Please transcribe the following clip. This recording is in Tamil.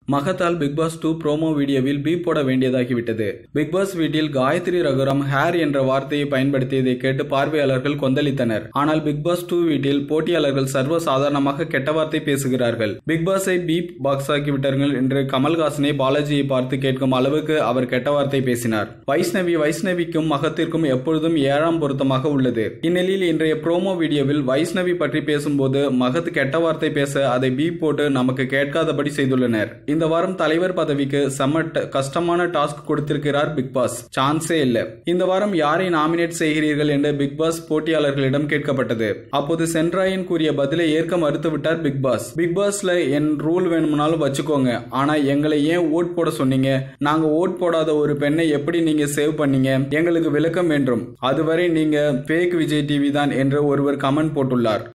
மகத்தால் பிக் பாஸ் டூ ப்ரோமோ வீடியோவில் பீப் போட வேண்டியதாகிவிட்டது பிக் பாஸ் வீட்டில் காயத்ரி ரகுராம் ஹேர் என்ற வார்த்தையை பயன்படுத்தியதை கேட்டு பார்வையாளர்கள் கொந்தளித்தனர் ஆனால் பிக் பாஸ் டூ வீட்டில் போட்டியாளர்கள் சர்வ சாதாரணமாக கெட்ட வார்த்தை பேசுகிறார்கள் பிக் பாஸை பீப் பாக்ஸ் ஆக்கி விட்டார்கள் என்று கமல்ஹாசனை பாலாஜியை பார்த்து கேட்கும் அளவுக்கு அவர் கெட்ட வார்த்தை பேசினார் வைஷ்ணவி வைஷ்ணவிக்கும் மகத்திற்கும் எப்பொழுதும் ஏழாம் பொருத்தமாக உள்ளது இந்நிலையில் இன்றைய ப்ரோமோ வீடியோவில் வைஷ்ணவி பற்றி பேசும்போது மகத் கெட்ட வார்த்தை பேச அதை பீப் போட்டு நமக்கு கேட்காதபடி செய்துள்ளனர் இந்த வாரம் தலைவர் பதவிக்கு செம்ம ட- கஷ்டமான டாஸ்க் கொடுத்திருக்கிறார் பிக் பாஸ் சான்ஸே இல்ல இந்த வாரம் யாரை நாமினேட் செய்கிறீர்கள் என்று பிக் பாஸ் போட்டியாளர்களிடம் கேட்கப்பட்டது அப்போது சென்ட்ராயன் கூறிய பதிலை ஏற்க மறுத்து விட்டார் பிக் பாஸ் பிக் பாஸ்ல என் ரூல் வேணும்னாலும் வச்சுக்கோங்க ஆனா எங்களை ஏன் ஓட் போட சொன்னீங்க நாங்க ஓட் போடாத ஒரு பெண்ணை எப்படி நீங்க சேவ் பண்ணீங்க எங்களுக்கு விளக்கம் வேண்டும் அதுவரை நீங்க ஃபேக் விஜய் டிவி தான் என்று ஒருவர் கமெண்ட் போட்டுள்ளார்